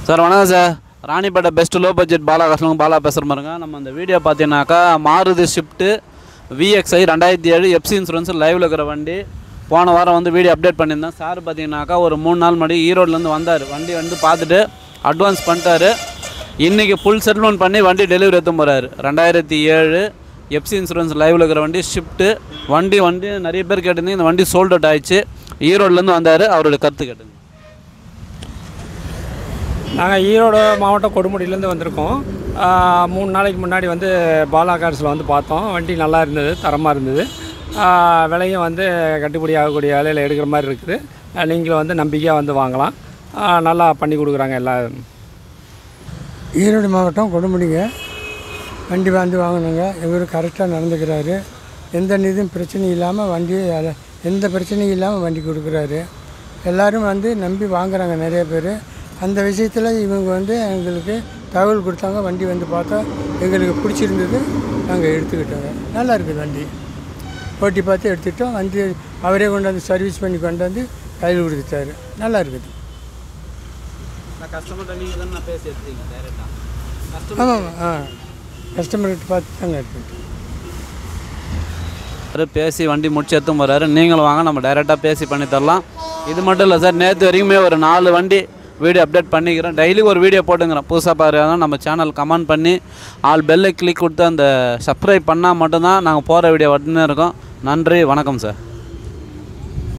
sir வணக்கம் sir Ranipet best low budget Bala கஸ்லம் பாலா பேசுகிற பாருங்க நம்ம இந்த வீடியோ பார்த்தீங்கன்னாக்கா மாருதி ஷிஃப்ட்டு விஎக்ஸ்ஐ ரெண்டாயிரத்தி ஏழு எஃப்சி இன்சூரன்ஸ் லைவில் இருக்கிற வண்டி போன வாரம் வந்து வீடியோ அப்டேட் பண்ணியிருந்தேன் சார் பார்த்தீங்கன்னாக்கா ஒரு மூணு நாள் முன்னாடி ஈரோட்லேருந்து வந்தார் வண்டி வந்து பார்த்துட்டு அட்வான்ஸ் பண்ணிட்டாரு இன்றைக்கி ஃபுல் செட்டில்மெண்ட் பண்ணி வண்டி டெலிவரி எடுத்து போகிறாரு ரெண்டாயிரத்தி ஏழு எஃப்சி இன்சூரன்ஸ் லைவில் இருக்கிற வண்டி ஷிஃப்ட்டு வண்டி வண்டி நிறைய பேர் கேட்டிருந்தீங்க இந்த வண்டி சோல்ட் அவுட் ஆயிடுச்சு ஈரோட்லேருந்து வந்தார் அவருடைய கருத்து கேட்டுங்க நாங்கள் ஈரோடு மாவட்டம் கொடுமுடியிலேருந்து வந்திருக்கோம் ஆஹ் மூணு நாளைக்கு முன்னாடி வந்து பாலா கார்ஸில் வந்து பார்த்தோம் வண்டி நல்லா இருந்தது தரமாக இருந்தது ஆஹ் விலையும் வந்து கட்டுப்படி ஆகக்கூடிய விலையில் எடுக்கிற மாதிரி இருக்குது ஆஹ் நீங்களும் வந்து நம்பிக்கையாக வந்து வாங்கலாம் ஆஹ் நல்லா பண்ணி கொடுக்குறாங்க எல்லா ஈரோடு மாவட்டம் கொடுமுடிங்க வண்டி வந்து வாங்கினோங்க இவர் கரெக்டாக நடந்துக்கிறாரு எந்த நிதியும் பிரச்சனையும் இல்லாமல் வண்டி அல- எந்த பிரச்சனையும் இல்லாமல் வண்டி கொடுக்குறாரு எல்லாரும் வந்து நம்பி வாங்குறாங்க நிறைய பேர் அந்த விஷயத்தில் இவங்க வந்து எங்களுக்கு தகவல் கொடுத்தாங்க வண்டி வந்து பார்த்தா எங்களுக்கு பிடிச்சிருந்தது நாங்கள் எடுத்துக்கிட்டோங்க நல்லா இருக்குது வண்டி ஓட்டி பார்த்து எடுத்துக்கிட்டோம் வண்டி அவரே கொண்டாந்து சர்வீஸ் பண்ணி கொண்டாந்து கையில் கொடுத்துட்டாரு நல்லா இருக்குது நான் கஸ்டமர்கிட்ட நீங்கள் தானே பேசி எடுத்தீங்க டேரெக்டாக ஆமாம் ஆ கஸ்டமர்கிட்ட பார்த்து தாங்க எடுத்துக்கிட்டோம் அவரு பேசி வண்டி முடிச்சு எடுத்தும் போகிறாரு நீங்களும் வாங்க நம்ம டைரெக்டாக பேசி பண்ணி தரலாம் இது மட்டும் இல்லை சார் நேற்று வரைக்குமே ஒரு நாலு வண்டி வீடியோ அப்டேட் பண்ணிக்கிறேன் டெய்லி ஒரு வீடியோ போட்டுங்கிறேன் புதுசாக பாருங்க நம்ம சேனல் கமெண்ட் பண்ணி ஆல் பெல்லை கிளிக் கொடுத்து அந்த சப்ஸ்கிரைப் பண்ணால் மட்டும்தான் நாங்கள் போகிற வீடியோ உடனே இருக்கோம் நன்றி வணக்கம் சார்